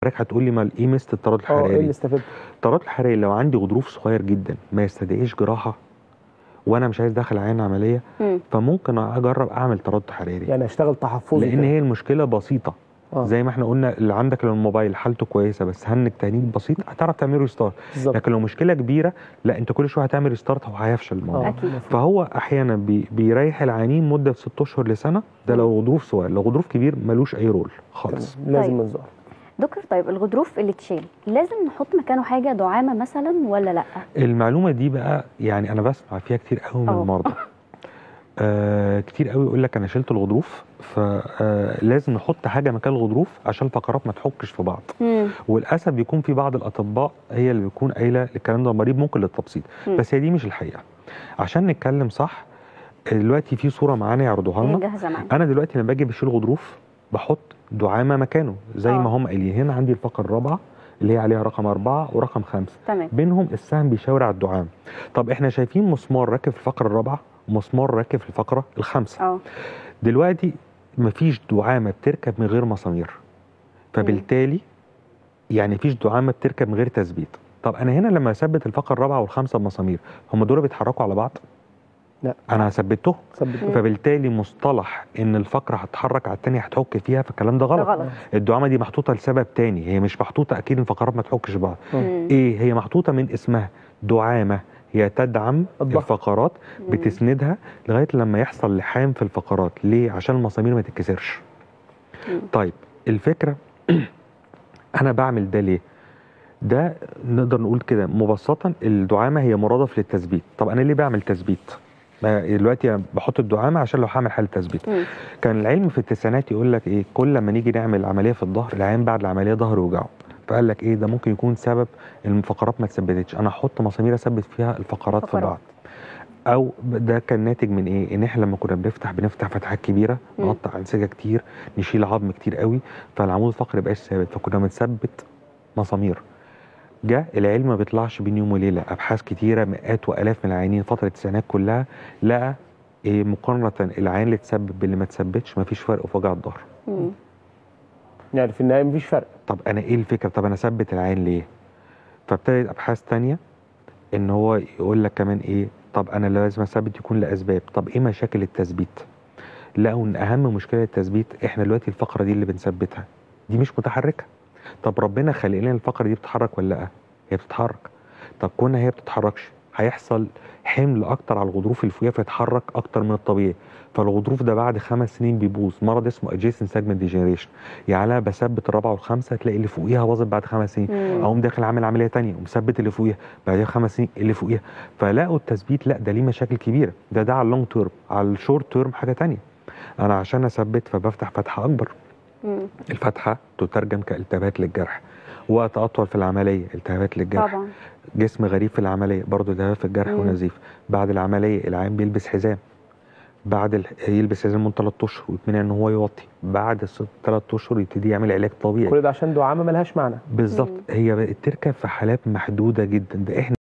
حضرتك هتقول لي ما ايه ميزه التردد اه ايه الحراري اللي استفدته التردد الحراري لو عندي غضروف صغير جدا ما يستدعيش جراحه وانا مش عايز داخل عين عمليه مم. فممكن اجرب اعمل تردد حراري يعني اشتغل تحفظي لان كده. هي المشكله بسيطه آه. زي ما احنا قلنا اللي عندك لو الموبايل حالته كويسه بس هنك تهنيج بسيط هتعرف تعمل ريستارت بالظبط لكن لو مشكله كبيره لا انت كل شويه هتعمل ريستارت وهيفشل الموضوع اه أكيد. مفهوم. فهو احيانا بي بيريح العيانين مده 6 اشهر لسنه ده لو غضروف صغير لو غضروف كبير ملوش اي رول خالص تمام. لازم طيب. منظار دكتور طيب الغضروف اللي اتشال لازم نحط مكانه حاجه دعامه مثلا ولا لا المعلومه دي بقى يعني انا بسمع فيها كتير قوي من أه. المرضى آه كتير قوي يقول لك انا شلت الغضروف فلازم نحط حاجه مكان الغضروف عشان الفقرات ما تحكش في بعض مم. وللاسف بيكون في بعض الاطباء هي اللي بيكون قايله الكلام ده المريض ممكن للتبسيط مم. بس هي دي مش الحقيقه عشان نتكلم صح دلوقتي في صوره معانا يعرضوها هي لنا جاهزه معانا انا دلوقتي لما باجي بشيل غضروف بحط دعامه مكانه زي آه. ما هم قايلين هنا عندي الفقره الرابعه اللي هي عليها رقم أربعة ورقم خمسة تمام بينهم السهم بيشاور على الدعام طب احنا شايفين مسمار راكب في الفقره الرابعه ومسمار راكب في الفقره الخامسه اه دلوقتي مفيش دعامه بتركب من غير مسامير فبالتالي يعني مفيش دعامه بتركب من غير تثبيت طب انا هنا لما اثبت الفقره الرابعه والخامسه بمسامير هم دول بيتحركوا على بعض لا. انا ثبتهم ثبت مم. فبالتالي مصطلح ان الفقره هتتحرك على الثانيه هتحك فيها فالكلام ده ده غلط غلط الدعامه دي محطوطه لسبب تاني هي مش محطوطه اكيد الفقرات ما تحكش بعض مم. ايه هي محطوطه من اسمها دعامه هي تدعم الظهر. الفقرات مم. بتسندها لغايه لما يحصل لحام في الفقرات ليه عشان المسامير ما تتكسرش مم. طيب الفكره انا بعمل ده ليه ده نقدر نقول كده مبسطا الدعامه هي مرادف للتثبيت طب انا ليه بعمل تثبيت ما دلوقتي أنا بحط الدعامه عشان لو هعمل حاله تثبيت مم. كان العلم في التسعينات يقول لك ايه كل لما نيجي نعمل عمليه في الظهر العيان بعد العمليه ظهره يوجعه فقال لك ايه ده ممكن يكون سبب ان الفقرات ما اتثبتتش انا احط مسامير اثبت فيها الفقرات في فقرات. بعض او ده كان ناتج من ايه ان احنا لما كنا بنفتح بنفتح فتحات كبيره مم. نقطع انسجه كتير نشيل عظم كتير قوي فالعمود الفقري مبقاش ثابت فكنا بنثبت مسامير جه العلم ما بيطلعش بين يوم وليله ابحاث كتيره مئات والاف من العيانين فتره التسعينات كلها لقى إيه مقارنه العيان اللي اتثبت باللي ما اتثبتش مفيش فرق في وجع الظهر مم. يعني في النهايه مفيش فرق طب انا ايه الفكره طب انا اثبت العين ليه فابتدت ابحاث تانية ان هو يقول لك كمان ايه طب انا لازم اثبت يكون لاسباب طب ايه مشاكل التثبيت لقوا ان اهم مشكله التثبيت احنا دلوقتي الفقره دي اللي بنثبتها دي مش متحركه طب ربنا خلق لنا الفقره دي بتتحرك ولا لا هي بتتحرك طب كونها هي بتتحركش هيحصل حمل اكتر على الغضروف اللي فوقيها فيتحرك اكتر من الطبيعي فالغضروف ده بعد خمس سنين بيبوظ مرض اسمه adjacent segment degeneration يعني انا بثبت الرابعه والخامسه تلاقي اللي فوقيها باظت بعد خمس سنين مم. اقوم داخل عامل عمليه تانية ومثبت اللي فوقيها بعدها خمس سنين اللي فوقيها فلاقوا التثبيت لا ده ليه مشاكل كبيره ده ده على اللونج تيرم على الشورت تيرم حاجه تانية انا عشان اثبت فبفتح فتحه اكبر مم. الفتحه تترجم كالتهابات للجرح وقت اطول في العمليه التهابات للجرح طبعا جسم غريب في العمليه برضه التهاب في الجرح مم. ونزيف بعد العمليه العيان بيلبس حزام بعد ال... يلبس حزام من 3 اشهر ويتمنع ان هو يوطي بعد الست 3 اشهر يبتدي يعمل علاج طبيعي كل ده عشان دعامه ملهاش معنى بالظبط هي بقت تركب في حالات محدوده جدا ده احنا